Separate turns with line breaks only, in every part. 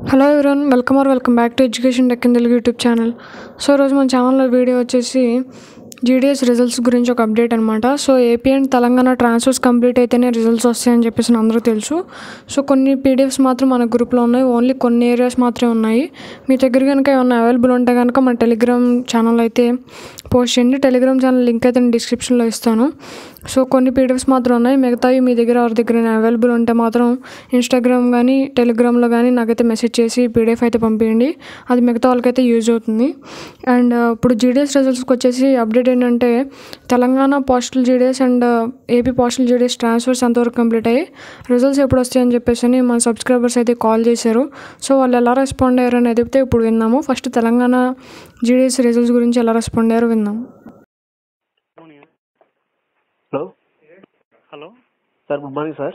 Hello everyone welcome or welcome back to education tech in Telugu YouTube channel so ఈరోజు మన ఛానల్లో video వచ్చేసి GDS results గురించి ఒక అప్డేట్ అనమాట so AP and Telangana transfers complete అయితేనే రిజల్ట్స్ వస్తాయని చెప్పేసి అందరూ తెలుసు సో కొన్ని పీడిఎఫ్స్ మాత్రం మన గ్రూప్లో ఉన్నాయి ఓన్లీ కొన్ని ఏరియాస్ మాత్రమే ఉన్నాయి మీ దగ్గర కనుక ఏమైనా అవైలబుల్ ఉంటే కనుక మన టెలిగ్రామ్ ఛానల్ అయితే పోస్ట్ చేయండి టెలిగ్రామ్ ఛానల్ లింక్ అయితే నేను డిస్క్రిప్షన్లో ఇస్తాను సో కొన్ని పీడిఎఫ్స్ మాత్రం ఉన్నాయి మిగతావి మీ దగ్గర ఎవరి దగ్గర అవైలబుల్ ఉంటే మాత్రం ఇన్స్టాగ్రామ్ కానీ టెలిగ్రామ్లో కానీ నాకైతే మెసేజ్ చేసి పీడిఎఫ్ అయితే పంపించండి అది మిగతా వాళ్ళకైతే యూజ్ అవుతుంది అండ్ ఇప్పుడు జీడిఎస్ రిజల్ట్స్కి వచ్చేసి అప్డేట్ ఏంటంటే Telangana postal GDS and AP postal GDS transfers ఎంతవరకు కంప్లీట్ అయ్యి రిజల్ట్స్ ఎప్పుడు వస్తాయని చెప్పేసి అని మన సబ్స్క్రైబర్స్ అయితే కాల్ చేశారు సో వాళ్ళు ఎలా రెస్పాండ్ అయ్యారు అనేది అయితే ఇప్పుడు విన్నాము ఫస్ట్ తెలంగాణ జీడిఎస్ రిజల్ట్స్ గురించి ఎలా రెస్పాండ్ అయ్యారో విన్నాము
morning
hello
hello
sir good morning sir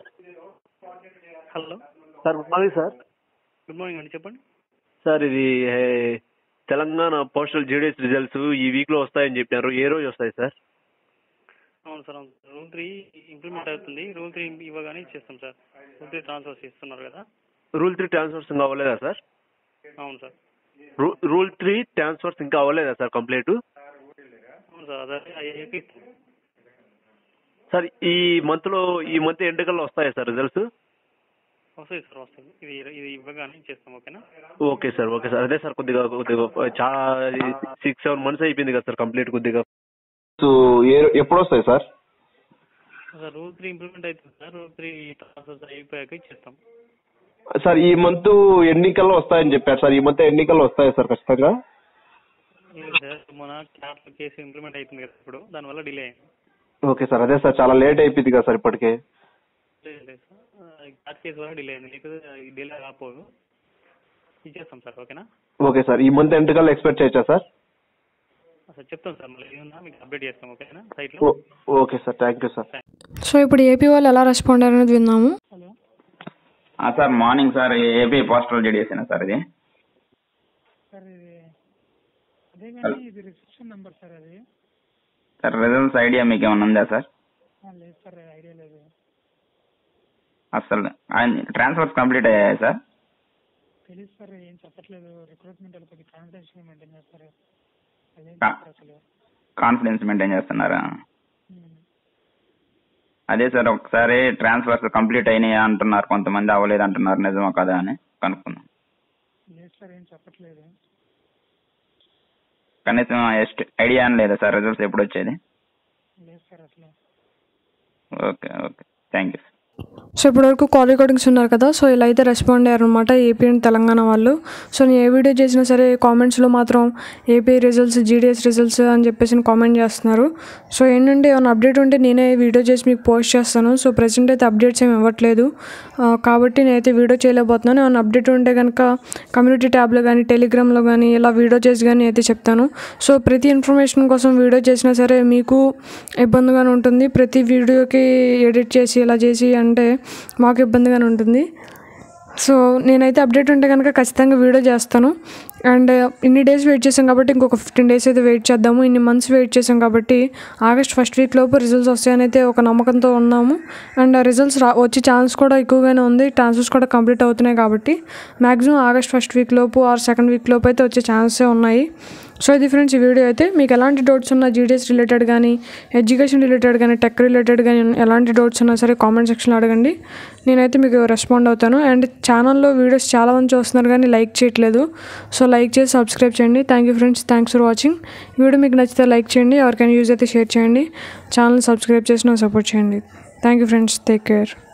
hello
sir good morning sir
good morning అండి చెప్పండి
సార్ ఇది ఏ, తెలంగాణ పోస్టల్ జేడీఎస్ రిజల్ట్స్ ఈ వీక్ లో వస్తాయని చెప్పినారు ఏ రోజు వస్తాయి సార్
అవును సార్ అవును రూల్ త్రీ ఇంప్లిమెంట్ అవుతుంది రూల్ త్రీ ఇవ్వగానే ఇచ్చేస్తాం సార్ రూల్ త్రీ ట్రాన్స్ఫర్స్ ఇస్తున్నారు కదా
రూల్ త్రీ ట్రాన్స్ఫర్స్ ఇంకా అవ్వలేదా సార్
అవును సార్
రూ- రూల్ త్రీ ట్రాన్స్ఫర్స్ ఇంకా అవ్వలేదా సార్ కంప్లీట్
అవును సార్ అదే ఏపీ
సార్ ఈ మంత్ లో ఈ మంత్ ఎండ్ కల్లా వస్తాయా సార్ రిజల్ట్స్
వస్తాయి సార్ వస్తాయి ఇది ఇది ఇవ్వగానే ఇచ్చేస్తాం ఓకేనా
ఓకే సార్ ఓకే సార్ అదే సార్ కొద్దిగా కొద్దిగా చాలా సిక్స్ సెవెన్ మంత్స్ అయిపోయింది కదా సార్ కంప్లీట్ కొద్దిగా
సో ఏ- ఎప్పుడు వస్తాయి sir
sir rule three implement అవుతుంది సార్ రూల్ త్రీ ట్రాన్స్ఫర్స్ అయిపోయాక ఇచ్చేస్తాం
సార్ ఈ మంత్ ఎన్నికల్లో వస్తాయని చెప్పారు సార్ ఈ మంత్ ఎన్నికల్లో వస్తాయి సార్ ఖచ్చితంగా
లేదు సార్ మన క్యాపిటల్ కేసు ఇంప్లిమెంట్ అవుతుంది కదా ఇప్పుడు దానివల్ల డిలే అయింది
ఓకే సార్ అదే సార్ చాలా లేట్ అయిపోయింది కదా సార్ ఇప్పటికే
లేదు లేదు సార్ క్యాట్ కేసు వల్ల డిలే అయింది లేకపోతే డిలే రాకపోదు ఇచ్చేస్తాం సార్ ఓకేనా
ఓకే సార్ ఈ మంత్ ఎండ్ కల్లా ఎక్స్పెక్ట్ చేయొచ్చా సార్
సార్ చెప్తాం సార్ మళ్ళీ ఏమన్నా మీకు అప్డేట్ చేస్తాం ఓకేనా సైట్లో
ఓ- okay sir thank you sir
so ఇప్పుడు ఏపీ వాళ్ళు ఎలా రెస్పాండ్ అయ్యారు అనేది విన్నాము
హలో
ఆ, sir morning sir AP postal JDS sir ఇది
సార్ ఇది అదే కానీ ఇది రిసెప్షన్ నెంబర్ సార్ అది
సార్ రిజల్ట్స్ ఐడియా మీకు ఏమైనా ఉందా సార్
ఆ, లేదు సార్ ఐడియా లేదు
అసలు ట్రాన్స్ఫర్స్ కంప్లీట్ అయ్యాయా సార్
తెలియదు సార్ ఏం చెప్పట్లేదు రిక్రూట్మెంట్ వాళ్ళు కొద్దిగా కాన్ఫిడెన్షియల్ మెయింటైన్ చేస్తారు అదేం
కా-
చెప్పరు అసలు
కాన్ఫిడెన్స్ మెయింటైన్ చేస్తున్నారా
ఉమ్.
అదే సార్ ఒకసారి ట్రాన్స్ఫర్స్ కంప్లీట్ అయినాయి అంటున్నారు కొంతమంది అవ్వలేదు అంటున్నారు నిజమా కదా అని కనుక్కుందాం
లేదు సార్ ఏం చెప్పట్లేదు
కనీసం ఎస్ట్ ఐడియా అని లేదా సార్ రిజల్ట్స్ ఎప్పుడు వచ్చేది
లేదు సార్ అసలు
okay okay thank you sir
so ఇప్పటివరకు కాల్ రికార్డింగ్స్ ఉన్నారు కదా సో ఇలా అయితే రెస్పాండ్ అయ్యారు అనమాట ఏపీ అండ్ తెలంగాణ వాళ్ళు సో నేను ఏ వీడియో చేసినా సరే కామెంట్స్లో మాత్రం ఏపీ రిజల్ట్స్ జీడిఎస్ రిజల్ట్స్ అని చెప్పేసి కామెంట్ చేస్తున్నారు సో ఏంటంటే ఏమైనా అప్డేట్ ఉంటే నేనే వీడియో చేసి మీకు పోస్ట్ చేస్తాను సో ప్రజెంట్ అయితే అప్డేట్స్ ఏమి ఇవ్వట్లేదు ఆ, కాబట్టి నేనైతే వీడియో చేయలేకపోతున్నాను ఏమైనా అప్డేట్ ఉంటే కనుక కమ్యూనిటీ ట్యాబ్లో కానీ టెలిగ్రామ్లో కానీ ఇలా వీడియో చేసి కానీ అయితే చెప్తాను సో ప్రతి ఇన్ఫర్మేషన్ కోసం వీడియో చేసినా సరే మీకు ఇబ్బందిగానే ఉంటుంది ప్రతి వీడియోకి ఎడిట్ చేసి ఇలా చేసి అంటే మాకు ఇబ్బందిగానే ఉంటుంది సో నేనైతే అప్డేట్ ఉంటే కనుక ఖచ్చితంగా వీడియో చేస్తాను అండ్ ఇన్ని డేస్ వెయిట్ చేసాం కాబట్టి ఇంకొక ఫిఫ్టీన్ డేస్ అయితే వెయిట్ చేద్దాము ఇన్ని మంత్స్ వెయిట్ చేసాం కాబట్టి ఆగస్ట్ ఫస్ట్ వీక్ లోపు రిజల్ట్స్ వస్తాయని అయితే ఒక నమ్మకంతో ఉన్నాము అండ్ రిజల్ట్స్ రా వచ్చే ఛాన్స్ కూడా ఎక్కువగానే ఉంది ట్రాన్స్ఫర్స్ కూడా కంప్లీట్ అవుతున్నాయి కాబట్టి మ్యాక్సిమం ఆగస్ట్ ఫస్ట్ వీక్ లోపు ఆర్ సెకండ్ వీక్ లోపు అయితే వచ్చే ఛాన్సే ఉన్నాయి సో ఇది ఫ్రెండ్స్ ఈ వీడియో అయితే మీకు ఎలాంటి డౌట్స్ ఉన్నా జీడిఎస్ రిలేటెడ్ కానీ ఎడ్యుకేషన్ రిలేటెడ్ కానీ టెక్ రిలేటెడ్ కానీ ఎలాంటి డౌట్స్ ఉన్నా సరే కామెంట్ సెక్షన్లో అడగండి నేనైతే మీకు రెస్పాండ్ అవుతాను అండ్ ఛానల్లో వీడియోస్ చాలా మంది చూస్తున్నారు కానీ లైక్ చేయట్లేదు సో లైక్ చేసి సబ్స్క్రైబ్ చేయండి thank you friends thanks for watching video మీకు నచ్చితే లైక్ చేయండి ఎవరికైనా యూజ్ అయితే షేర్ చేయండి ఛానల్ సబ్స్క్రైబ్ చేసి నాకు సపోర్ట్ చేయండి thank you friends take care